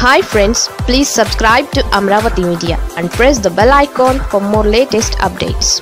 hi friends please subscribe to Amaravati media and press the bell icon for more latest updates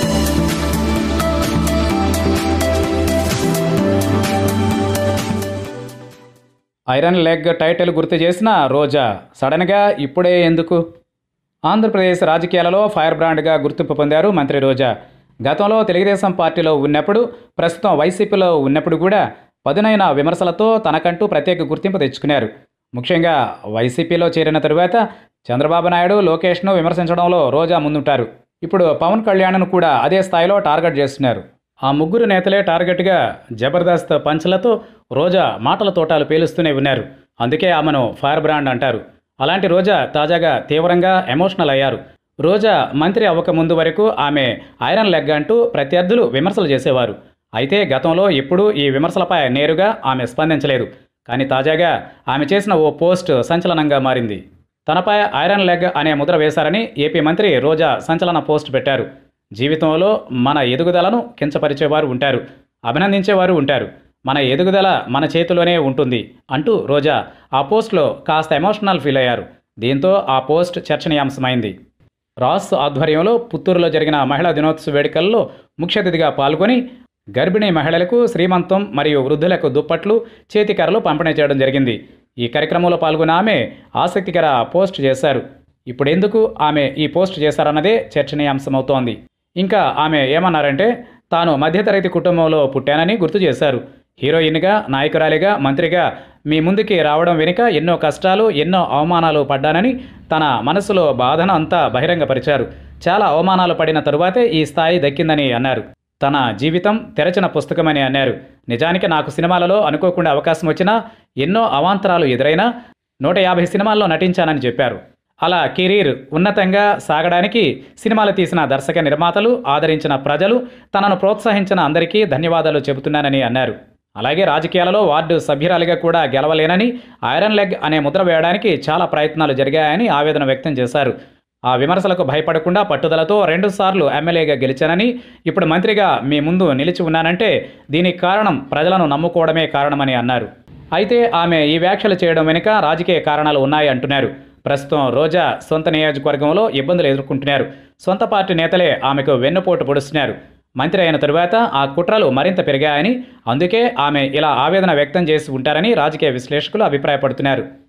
iron leg title గుర్తు చేసిన రోజా సడన్గా ఇప్పుడే ఎందుకు ఆంధ్రప్రదేశ్ రాజకీయాలలో ఫైర్ బ్రాండ్గా గుర్తింపు పొందారు మంత్రి రోజా గతంలో తెలుగుదేశం పార్టీలో ఉన్నప్పుడు ప్రస్తుతం వైసీపీలో ఉన్నప్పుడు కూడా పదునైన విమర్శలతో తనకంటూ ప్రత్యేక గుర్తింపు తెచ్చుకున్నారు ముఖ్యంగా వైసీపీలో చేరిన తరువాత చంద్రబాబు నాయుడు లోకేష్ను విమర్శించడంలో రోజా ముందుంటారు ఇప్పుడు పవన్ కళ్యాణ్ను కూడా అదే స్థాయిలో టార్గెట్ చేస్తున్నారు ఆ ముగ్గురు నేతలే టార్గెట్గా జబర్దస్త్ పంచ్లతో రోజా మాటల తోటాలు పేలుస్తూనే ఉన్నారు అందుకే ఆమెను ఫైర్ బ్రాండ్ అంటారు అలాంటి రోజా తాజాగా తీవ్రంగా ఎమోషనల్ అయ్యారు రోజా మంత్రి అవ్వక ముందు వరకు ఆమె ఐరన్ లెగ్ అంటూ ప్రత్యర్థులు విమర్శలు చేసేవారు అయితే గతంలో ఎప్పుడూ ఈ విమర్శలపై నేరుగా ఆమె స్పందించలేదు కానీ తాజాగా ఆమె చేసిన ఓ పోస్ట్ సంచలనంగా మారింది తనపై ఐరన్ లెగ్ అనే ముద్ర వేశారని ఏపీ మంత్రి రోజా సంచలన పోస్ట్ పెట్టారు జీవితంలో మన ఎదుగుదలను కించపరిచేవారు ఉంటారు అభినందించేవారు ఉంటారు మన ఎదుగుదల మన చేతిలోనే ఉంటుంది అంటూ రోజా ఆ పోస్ట్లో కాస్త ఎమోషనల్ ఫీల్ అయ్యారు దీంతో ఆ పోస్ట్ చర్చనీయాంశమైంది రాస్ ఆధ్వర్యంలో పుత్తూరులో జరిగిన మహిళా దినోత్సవ వేడుకల్లో ముఖ్య అతిథిగా పాల్గొని గర్భిణీ మహిళలకు శ్రీమంతం మరియు వృద్ధులకు దుప్పట్లు చేతికరలు పంపిణీ చేయడం జరిగింది ఈ కార్యక్రమంలో పాల్గొన్న ఆమె ఆసక్తికర పోస్ట్ చేశారు ఇప్పుడు ఎందుకు ఆమె ఈ పోస్ట్ చేశారన్నదే చర్చనీయాంశమవుతోంది ఇంకా ఆమె ఏమన్నారంటే తాను మధ్యతరగతి కుటుంబంలో పుట్టానని గుర్తు చేశారు హీరోయిన్గా నాయకురాలిగా మంత్రిగా మీ ముందుకి రావడం వెనుక ఎన్నో కష్టాలు ఎన్నో అవమానాలు పడ్డానని తన మనసులో బాధను అంతా బహిరంగపరిచారు చాలా అవమానాలు పడిన తరువాతే ఈ స్థాయి దక్కిందని అన్నారు తన జీవితం తెరచిన పుస్తకమని అన్నారు నిజానికి నాకు సినిమాలలో అనుకోకుండా అవకాశం వచ్చినా ఎన్నో అవాంతరాలు ఎదురైనా నూట యాభై సినిమాల్లో నటించానని చెప్పారు అలా కెరీర్ ఉన్నతంగా సాగడానికి సినిమాలు తీసిన దర్శక నిర్మాతలు ఆదరించిన ప్రజలు తనను ప్రోత్సహించిన అందరికీ ధన్యవాదాలు చెబుతున్నానని అన్నారు అలాగే రాజకీయాలలో వార్డు సభ్యురాలిగా కూడా గెలవలేనని ఐరన్ లెగ్ అనే ముద్ర వేయడానికి చాలా ప్రయత్నాలు జరిగాయని ఆవేదన వ్యక్తం చేశారు ఆ విమర్శలకు భయపడకుండా పట్టుదలతో రెండుసార్లు ఎమ్మెల్యేగా గెలిచానని ఇప్పుడు మంత్రిగా మీ ముందు నిలిచి ఉన్నానంటే దీనికి కారణం ప్రజలను నమ్ముకోవడమే కారణమని అన్నారు అయితే ఆమె ఈ వ్యాఖ్యలు చేయడం వెనుక రాజకీయ కారణాలు ఉన్నాయి అంటున్నారు ప్రస్తుతం రోజా సొంత నియోజకవర్గంలో ఇబ్బందులు ఎదుర్కొంటున్నారు సొంత పార్టీ నేతలే ఆమెకు వెన్నుపోటు పొడుస్తున్నారు మంత్రి అయిన తరువాత ఆ కుట్రలు మరింత పెరిగాయని అందుకే ఆమె ఇలా ఆవేదన వ్యక్తం చేసి ఉంటారని రాజకీయ విశ్లేషకులు అభిప్రాయపడుతున్నారు